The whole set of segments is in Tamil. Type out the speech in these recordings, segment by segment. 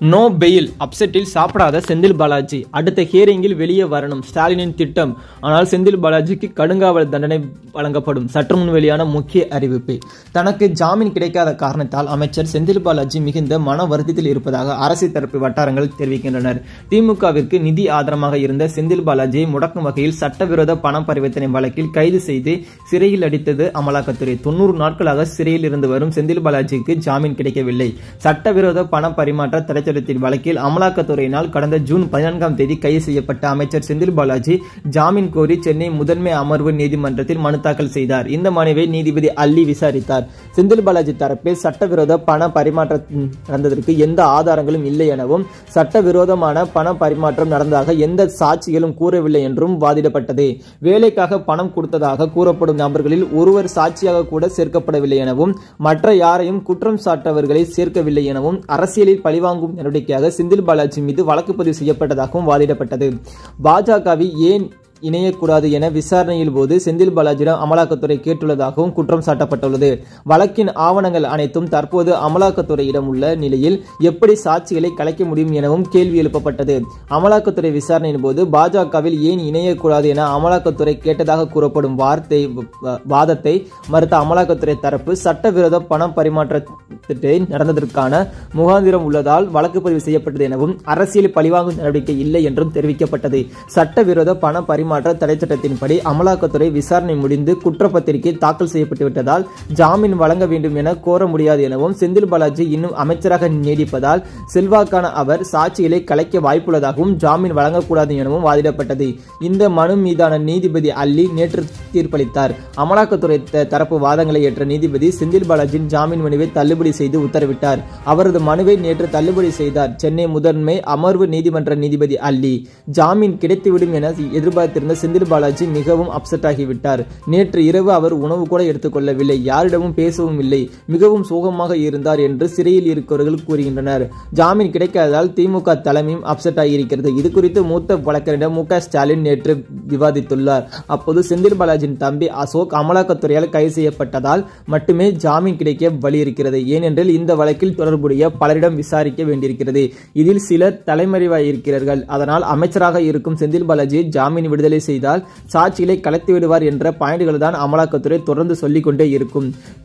நோ பெயில் அப்செட்டில் சாப்பிடாத செந்தில் பாலாஜி அடுத்த ஹியரிங்கில் வெளியே வரணும் ஸ்டாலினின் திட்டம் ஆனால் செந்தில் பாலாஜிக்கு கடுங்காவல் தண்டனை வழங்கப்படும் சற்று முன் வெளியான முக்கிய அறிவிப்பு தனக்கு ஜாமீன் கிடைக்காத காரணத்தால் அமைச்சர் செந்தில் பாலாஜி மிகுந்த மன வருத்தத்தில் இருப்பதாக அரசியல் தரப்பு வட்டாரங்கள் தெரிவிக்கின்றனர் திமுகவிற்கு நிதி ஆதாரமாக இருந்த செந்தில் பாலாஜியை முடக்கும் வகையில் சட்டவிரோத பண பரிவர்த்தனை வழக்கில் கைது செய்து சிறையில் அடித்தது அமலாக்கத்துறை தொண்ணூறு நாட்களாக சிறையில் இருந்து வரும் செந்தில் பாலாஜிக்கு ஜாமீன் கிடைக்கவில்லை சட்டவிரோத பண பரிமாற்ற தடை சட்டத்தின் வழக்கில் அமலாக்கத்துறையினால் கடந்த ஜூன் பதினான்காம் தேதி கைது செய்யப்பட்ட அமைச்சர் செந்தில் பாலாஜி ஜாமீன் கோரி சென்னை முதன்மை அமர்வு நீதிமன்றத்தில் மனு தாக்கல் செய்தார் இந்த மனுவை நீதிபதி அள்ளி விசாரித்தார் செந்தில் பாலாஜி தரப்பில் சட்டவிரோத பண பரிமாற்றம் நடந்ததற்கு எந்த ஆதாரங்களும் இல்லை எனவும் சட்டவிரோதமான பண பரிமாற்றம் நடந்ததாக எந்த சாட்சிகளும் கூறவில்லை என்றும் வாதிடப்பட்டது வேலைக்காக பணம் கொடுத்ததாக கூறப்படும் நபர்களில் ஒருவர் சாட்சியாக கூட சேர்க்கப்படவில்லை எனவும் மற்ற யாரையும் குற்றம் சாட்டவர்களை சேர்க்கவில்லை எனவும் அரசியலில் பழிவாங்கும் நடவடிக்கையாக செந்தில் பாலாஜி மீது வழக்கு பதிவு செய்யப்பட்டதாகவும் வாதிடப்பட்டது பாஜகவில் ஏன் இணையக்கூடாது என விசாரணையில் போது செந்தில் பாலாஜியிடம் அமலாக்கத்துறை கேட்டுள்ளதாகவும் குற்றம் சாட்டப்பட்டுள்ளது வழக்கின் ஆவணங்கள் அனைத்தும் தற்போது அமலாக்கத்துறையிடம் உள்ள நிலையில் எப்படி சாட்சிகளை கலைக்க முடியும் எனவும் கேள்வி எழுப்பப்பட்டது அமலாக்கத்துறை விசாரணையின் போது பாஜகவில் ஏன் இணையக்கூடாது என அமலாக்கத்துறை கேட்டதாக கூறப்படும் வார்த்தை வாதத்தை மறுத்த அமலாக்கத்துறை தரப்பு சட்டவிரோத பணம் பரிமாற்றத்தை நடந்ததற்கான முகாந்திரம் உள்ளதால் வழக்கு பதிவு செய்யப்பட்டது எனவும் அரசியல் பழிவாங்கும் நடவடிக்கை இல்லை என்றும் தெரிவிக்கப்பட்டது சட்டவிரோத பண பரிமாற்ற பரிமாற்ற தடை சட்டத்தின்படி அமலாக்கத்துறை விசாரணை முடிந்து குற்றப்பத்திரிகை தாக்கல் செய்யப்பட்டு விட்டதால் ஜாமீன் வழங்க வேண்டும் என கோர முடியாது எனவும் செந்தில் பாலாஜி இன்னும் அமைச்சராக நீடிப்பதால் செல்வாக்கான அவர் சாட்சிகளை கலைக்க வாய்ப்புள்ளதாகவும் ஜாமீன் வழங்கக்கூடாது எனவும் வாதிடப்பட்டது இந்த மனு மீதான நீதிபதி அள்ளி நேற்று தீர்ப்பளித்தார் அமலாக்கத்துறை தரப்பு வாதங்களை ஏற்ற நீதிபதி செந்தில் பாலாஜியின் ஜாமீன் மனுவை தள்ளுபடி செய்து உத்தரவிட்டார் அவரது மனுவை நேற்று தள்ளுபடி செய்தார் சென்னை முதன்மை அமர்வு நீதிமன்ற நீதிபதி அள்ளி ஜாமீன் கிடைத்துவிடும் என எதிர்பார்த்து வைத்திருந்த செந்தில் பாலாஜி மிகவும் அப்செட் ஆகிவிட்டார் நேற்று இரவு அவர் உணவு கூட எடுத்துக்கொள்ளவில்லை யாரிடமும் பேசவும் இல்லை மிகவும் சோகமாக இருந்தார் என்று சிறையில் இருக்கிறவர்கள் கூறுகின்றனர் ஜாமீன் கிடைக்காததால் திமுக தலைமையும் அப்செட் ஆகியிருக்கிறது இது குறித்து மூத்த வழக்கறிஞர் மு ஸ்டாலின் நேற்று விவாதித்துள்ளார் அப்போது செந்தில் பாலாஜியின் தம்பி அசோக் அமலாக்கத்துறையால் கைது செய்யப்பட்டதால் மட்டுமே ஜாமீன் கிடைக்க வழி இருக்கிறது ஏனென்றால் இந்த வழக்கில் தொடர்புடைய பலரிடம் விசாரிக்க வேண்டியிருக்கிறது இதில் சிலர் தலைமறைவாயிருக்கிறார்கள் அதனால் அமைச்சராக இருக்கும் செந்தில் பாலாஜியை ஜாமீன் விடுதலை விடுதலை செய்தால் சாட்சிகளை கலைத்து விடுவார் என்ற பாயிண்ட்கள் தான் அமலாக்கத்துறை தொடர்ந்து சொல்லிக் கொண்டே இருக்கும்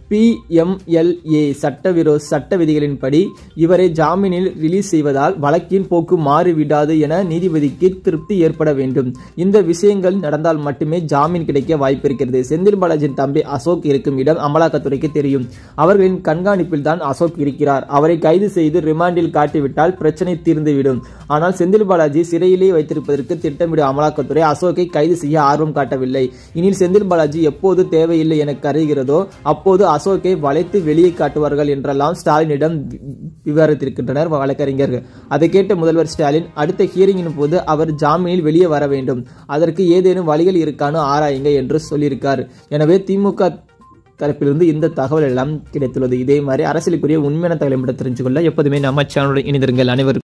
பிஎம்எல்ஏ சட்டவிரோத சட்ட விதிகளின்படி இவரை ஜாமீனில் ரிலீஸ் செய்வதால் வழக்கின் போக்கு மாறிவிடாது என நீதிபதிக்கு திருப்தி ஏற்பட வேண்டும் இந்த விஷயங்கள் நடந்தால் மட்டுமே ஜாமீன் கிடைக்க வாய்ப்பிருக்கிறது செந்தில் பாலாஜியின் தம்பி அசோக் இருக்கும் இடம் அமலாக்கத்துறைக்கு தெரியும் அவர்களின் கண்காணிப்பில் தான் அசோக் இருக்கிறார் அவரை கைது செய்து ரிமாண்டில் காட்டிவிட்டால் பிரச்சனை தீர்ந்துவிடும் ஆனால் செந்தில் பாலாஜி சிறையிலே வைத்திருப்பதற்கு திட்டமிடும் அமலாக்கத்துறை அசோக்கை கைது செய்ய ஆர்வம் காட்டவில்லை இனில் செந்தில் பாலாஜி எப்போது தேவையில்லை என கருதுகிறதோ அப்போது அசோக்கை வளைத்து வெளியே காட்டுவார்கள் என்றெல்லாம் ஸ்டாலினிடம் விவரித்திருக்கின்றனர் வழக்கறிஞர்கள் அதை கேட்ட முதல்வர் ஸ்டாலின் அடுத்த ஹியரிங்கின் போது அவர் ஜாமீனில் வெளியே வர வேண்டும் அதற்கு ஏதேனும் வழிகள் இருக்கானு ஆராயுங்க என்று சொல்லியிருக்கார் எனவே திமுக தரப்பிலிருந்து இந்த தகவல் எல்லாம் கிடைத்துள்ளது இதே மாதிரி அரசியலுக்குரிய உண்மையான தகவலை மட்டும் தெரிஞ்சுக்கொள்ள எப்போதுமே நம்ம சேனலுடன் இணைந்திருங்கள் அனைவரும்